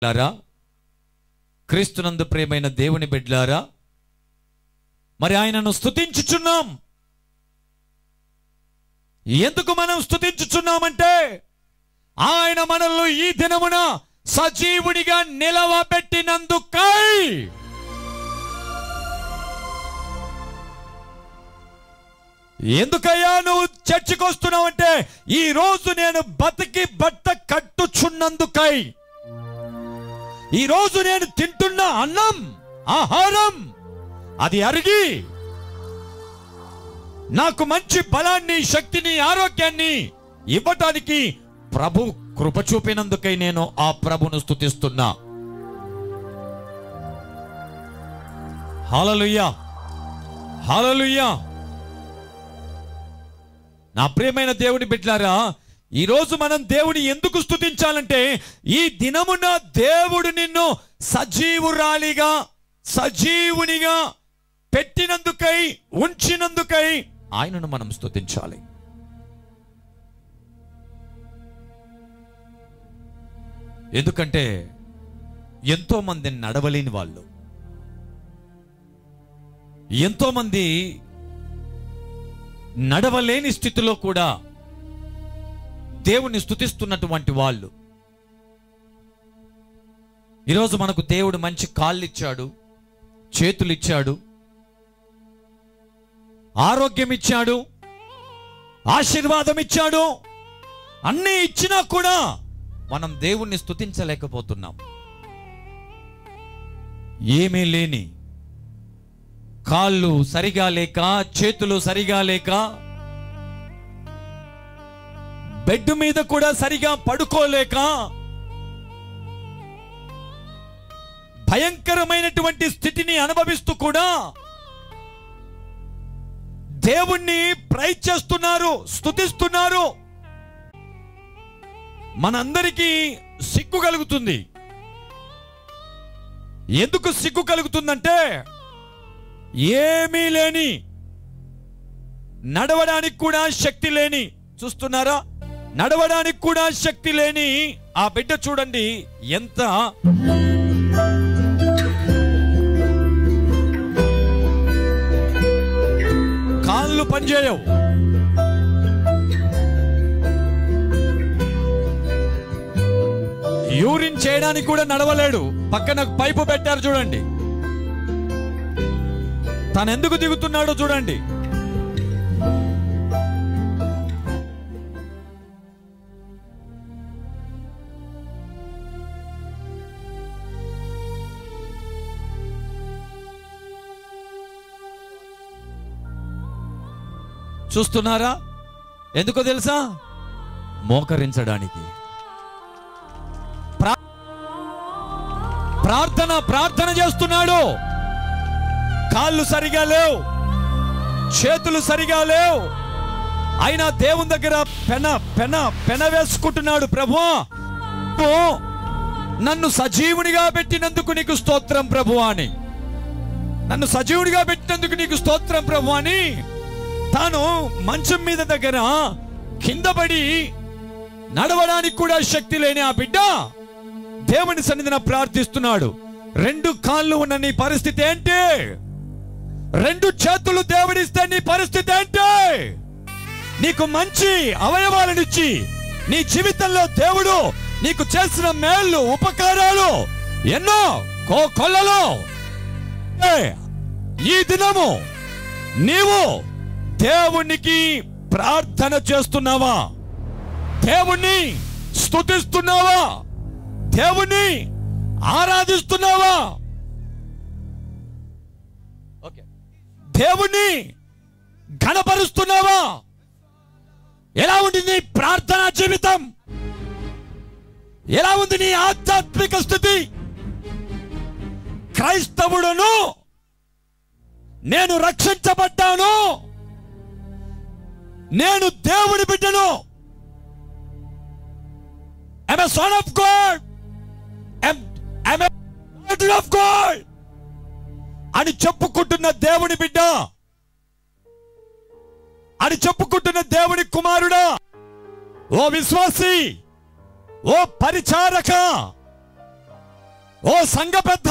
బిడ్లారా క్రీస్తునందు ప్రియమైన దేవుని బిడ్లారా మరి ఆయనను స్తుతించుచున్నాం ఎందుకు మనం స్తుతించుచున్నామంటే ఆయన మనల్ని ఈ దినమున సజీవుడిగా నిలవబెట్టినందుకై ఎందుకయ్యా నువ్వు చర్చికి వస్తున్నావంటే ఈ రోజు నేను బతికి బట్ట కట్టుచున్నందుకై ఈ రోజు నేను తింటున్న అన్నం ఆహారం అది అరిగి నాకు మంచి బలాన్ని శక్తిని ఆరోగ్యాన్ని ఇవ్వటానికి ప్రభు కృప చూపినందుకై నేను ఆ ప్రభును స్తుతిస్తున్నా హాలలుయ్యా హాలలుయ్యా నా ప్రియమైన దేవుని బిడ్డారా ఈ రోజు మనం దేవుని ఎందుకు స్తుతించాలంటే ఈ దినమున దేవుడు నిన్ను సజీవురాలిగా సజీవునిగా పెట్టినందుకై ఉంచినందుకై ఆయనను మనం స్తుతించాలి ఎందుకంటే ఎంతో మంది నడవలేని వాళ్ళు ఎంతో మంది నడవలేని స్థితిలో కూడా దేవుణ్ణి స్తుతిస్తున్నటువంటి వాళ్ళు ఈరోజు మనకు దేవుడు మంచి కాళ్ళు ఇచ్చాడు చేతులు ఇచ్చాడు ఆరోగ్యం ఇచ్చాడు ఆశీర్వాదం ఇచ్చాడు అన్నీ ఇచ్చినా కూడా మనం దేవుణ్ణి స్తుతించలేకపోతున్నాం ఏమీ లేని కాళ్ళు సరిగా లేక చేతులు సరిగా లేక బెడ్ మీద కూడా సరిగా పడుకోలేక భయంకరమైనటువంటి స్థితిని అనుభవిస్తూ కూడా దేవుణ్ణి ప్రైజ్ చేస్తున్నారు స్తుతిస్తున్నారు మనందరికీ సిగ్గు కలుగుతుంది ఎందుకు సిగ్గు కలుగుతుందంటే ఏమీ లేని నడవడానికి కూడా శక్తి లేని చూస్తున్నారా నడవడానికి కూడా శక్తి లేని ఆ బిడ్డ చూడండి ఎంత కాళ్ళు పనిచేయవు యూరిన్ చేయడానికి కూడా నడవలేడు పక్కన పైపు పెట్టారు చూడండి తను ఎందుకు దిగుతున్నాడో చూడండి చూస్తున్నారా ఎందుకో తెలుసా మోకరించడానికి ప్రా- ప్రార్థన ప్రార్థన చేస్తున్నాడు కాళ్ళు సరిగా లేవు చేతులు సరిగా లేవు అయినా దేవుని దగ్గర పెన పెన పెన వేసుకుంటున్నాడు ప్రభు నన్ను సజీవునిగా పెట్టినందుకు నీకు స్తోత్రం ప్రభు అని నన్ను సజీవుడిగా పెట్టినందుకు నీకు స్తోత్రం ప్రభు అని తాను మంచం మీద దగ్గర కింద పడి నడవడానికి కూడా శక్తి లేని ఆ బిడ్డ దేవుని సన్నిధిన ప్రార్థిస్తున్నాడు రెండు కాళ్ళు ఉన్న నీ పరిస్థితి ఏంటి రెండు చేతులు దేవుడిస్తే నీ పరిస్థితి ఏంటి నీకు మంచి అవయవాలనిచ్చి నీ జీవితంలో దేవుడు నీకు చేసిన మేళ్ళు ఉపకారాలు ఎన్నో కో కొల్లలో ఏ, ఈ దినము నీవు దేవునికి ప్రార్థన చేస్తున్నావా దేవుణ్ణి స్తుతిస్తున్నావా దేవుణ్ణి ఆరాధిస్తున్నావా ఓకే దేవుణ్ణి ఘనపరుస్తున్నావా ఎలా ఉంది నీ ప్రార్థనా జీవితం ఎలా ఉంది నీ ఆధ్యాత్మిక స్థితి క్రైస్తవుడును నేను రక్షించబడ్డాను నేను దేవుని బిడ్డను am a son of God am, am a daughter of God అని చెప్పుకుంటున్న దేవుని బిడ్డ అని చెప్పుకుంటున్న దేవుని కుమారుడా ఓ విశ్వాసి ఓ పరిచారక ఓ సంఘ పెద్ద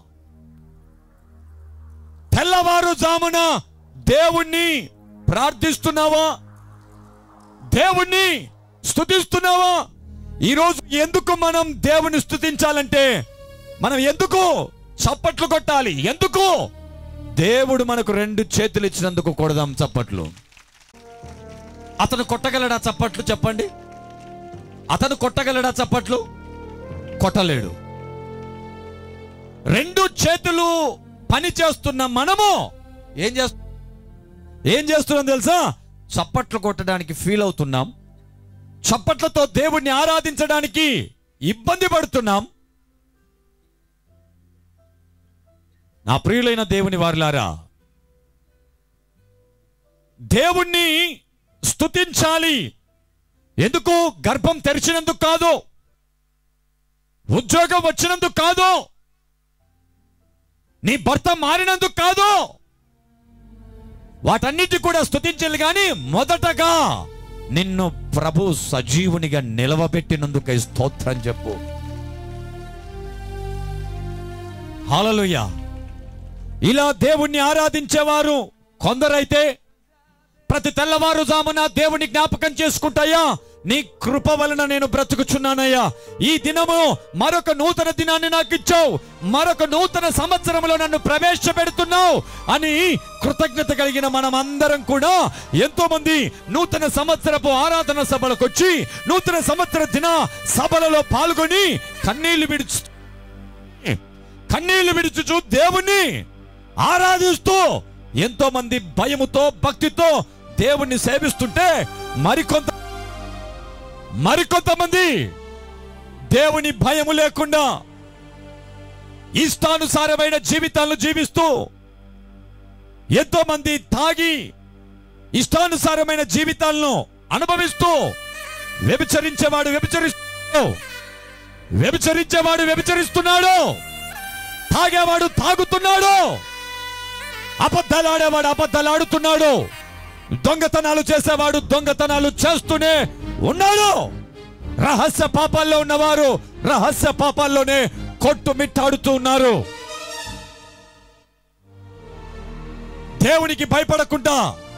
తెల్లవారుజామున దేవుణ్ణి ప్రార్థిస్తున్నావా దేవుణ్ణి స్తుతిస్తున్నావా ఈరోజు ఎందుకు మనం దేవుని స్తుతించాలంటే మనం ఎందుకు చప్పట్లు కొట్టాలి ఎందుకు దేవుడు మనకు రెండు చేతులు ఇచ్చినందుకు కొడదాం చప్పట్లు అతను కొట్టగలడా చప్పట్లు చెప్పండి అతను కొట్టగలడా చప్పట్లు కొట్టలేడు రెండు చేతులు పని చేస్తున్న మనము ఏం చేస్తు ఏం చేస్తున్నాం తెలుసా చప్పట్లు కొట్టడానికి ఫీల్ అవుతున్నాం చప్పట్లతో దేవుణ్ణి ఆరాధించడానికి ఇబ్బంది పడుతున్నాం నా ప్రియులైన దేవుని వారులారా దేవుణ్ణి స్తుతించాలి ఎందుకు గర్భం తెరిచినందుకు కాదు ఉద్యోగం వచ్చినందుకు కాదు నీ భర్త మారినందుకు కాదు వాటన్నిటి కూడా స్తుతించాలి కానీ మొదటగా నిన్ను ప్రభు సజీవునిగా నిలవబెట్టినందుకై స్తోత్రం చెప్పు హల్లెలూయ ఇలా దేవుణ్ణి ఆరాధించేవారు కొందరైతే ప్రతి తెల్లవారుజామున దేవుని జ్ఞాపకం చేసుకుంటాయా నీ కృప వలన నేను బ్రతుకుచున్నానయ్యా ఈ దినము మరొక నూతన దినాన్ని నాకు ఇచ్చావు మరొక నూతన సంవత్సరంలో నన్ను ప్రవేశపెడుతున్నావు అని కృతజ్ఞత కలిగిన మనం అందరం కూడా ఎంతో మంది నూతన సంవత్సరపు ఆరాధన సభలకు వచ్చి నూతన సంవత్సర దిన సభలలో పాల్గొని కన్నీళ్లు విడిచి కన్నీళ్లు విడుచుచు దేవుణ్ణి ఆరాధిస్తూ ఎంతో మంది భయముతో భక్తితో దేవుణ్ణి సేవిస్తుంటే మరికొంత మరికొంతమంది దేవుని భయము లేకుండా ఇష్టానుసారమైన జీవితాలను జీవిస్తూ ఎంతో మంది తాగి ఇష్టానుసారమైన జీవితాలను అనుభవిస్తూ వ్యభిచరించేవాడు వ్యభిచరిస్తూ వ్యభిచరించేవాడు వ్యభిచరిస్తున్నాడు తాగేవాడు తాగుతున్నాడు అబద్ధాలు ఆడేవాడు అబద్ధాలు ఆడుతున్నాడు దొంగతనాలు చేసేవాడు దొంగతనాలు చేస్తూనే ఉన్నాడు రహస్య పాపాల్లో ఉన్నవారు రహస్య పాపాల్లోనే కొట్టుమిట్టాడుతూ ఉన్నారు దేవునికి భయపడకుండా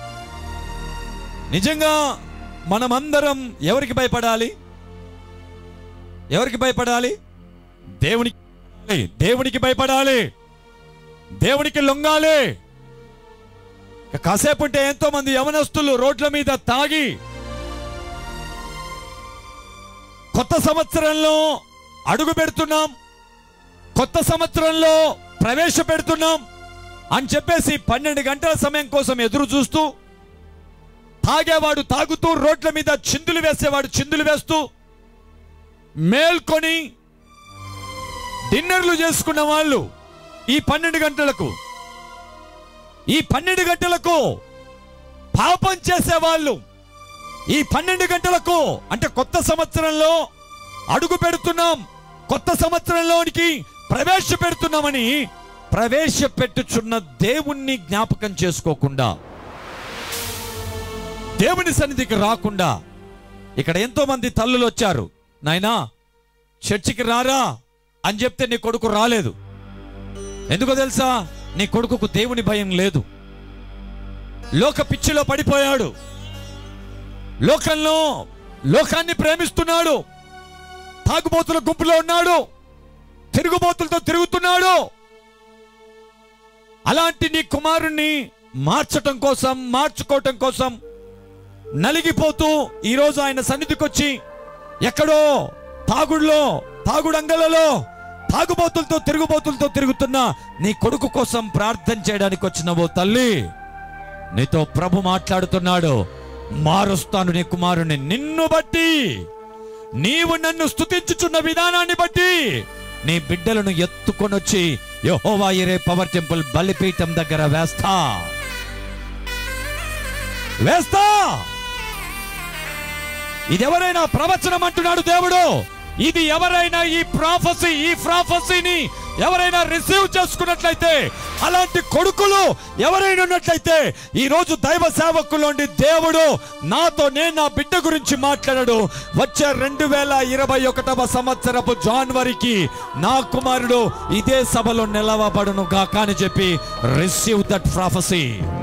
నిజంగా మనమందరం ఎవరికి భయపడాలి ఎవరికి భయపడాలి దేవునికి దేవునికి భయపడాలి దేవునికి లొంగాలి ఇక కాసేపు ఉంటే ఎంతో మంది యవనస్తులు రోడ్ల మీద తాగి కొత్త సంవత్సరంలో అడుగు పెడుతున్నాం కొత్త సంవత్సరంలో ప్రవేశపెడుతున్నాం అని చెప్పేసి పన్నెండు గంటల సమయం కోసం ఎదురు చూస్తూ తాగేవాడు తాగుతూ రోడ్ల మీద చిందులు వేసేవాడు చిందులు వేస్తూ మేల్కొని డిన్నర్లు చేసుకున్న వాళ్ళు ఈ పన్నెండు గంటలకు ఈ పన్నెండు గంటలకు పాపం చేసేవాళ్ళు ఈ పన్నెండు గంటలకు అంటే కొత్త సంవత్సరంలో అడుగు పెడుతున్నాం కొత్త సంవత్సరంలోనికి ప్రవేశపెడుతున్నామని ప్రవేశపెట్టుచున్న దేవుణ్ణి జ్ఞాపకం చేసుకోకుండా దేవుని సన్నిధికి రాకుండా ఇక్కడ ఎంతో మంది తల్లులు వచ్చారు నాయనా చర్చికి రారా అని చెప్తే నీ కొడుకు రాలేదు ఎందుకో తెలుసా నీ కొడుకుకు దేవుని భయం లేదు లోక పిచ్చిలో పడిపోయాడు లోకంలో లోకాన్ని ప్రేమిస్తున్నాడు తాగుబోతుల గుంపులో ఉన్నాడు తిరుగుబోతులతో తిరుగుతున్నాడు అలాంటి నీ కుమారుణ్ణి మార్చటం కోసం మార్చుకోవటం కోసం నలిగిపోతూ ఈరోజు ఆయన సన్నిధికి వచ్చి ఎక్కడో తాగుడులో తాగుడంగలలో తాగుబోతులతో తిరుగుబోతులతో తిరుగుతున్న నీ కొడుకు కోసం ప్రార్థన చేయడానికి వచ్చిన ఓ తల్లి నీతో ప్రభు మాట్లాడుతున్నాడు మారుస్తాను నీ కుమారుని నిన్ను బట్టి నీవు నన్ను స్తుతించుచున్న విధానాన్ని బట్టి నీ బిడ్డలను ఎత్తుకొనొచ్చి యెహోవా ఇరే పవర్ టెంపుల్ బలిపీఠం దగ్గర వేస్తా వేస్తా ఇది ఎవరైనా ప్రవచనం అంటున్నాడు దేవుడు ఇది ఎవరైనా ఈ ప్రాఫసీ ఈ ప్రాఫసీని ఎవరైనా రిసీవ్ చేసుకున్నట్లయితే అలాంటి కొడుకులు ఎవరైనా ఉన్నట్లయితే ఈ రోజు దైవ సేవకులోండి దేవుడు నాతో నేను నా బిడ్డ గురించి మాట్లాడాడు వచ్చే రెండు వేల ఇరవై ఒకటవ సంవత్సరపు జనవరికి నా కుమారుడు ఇదే సభలో నిలవబడును గాక అని చెప్పి రిసీవ్ దట్ ప్రాఫసీ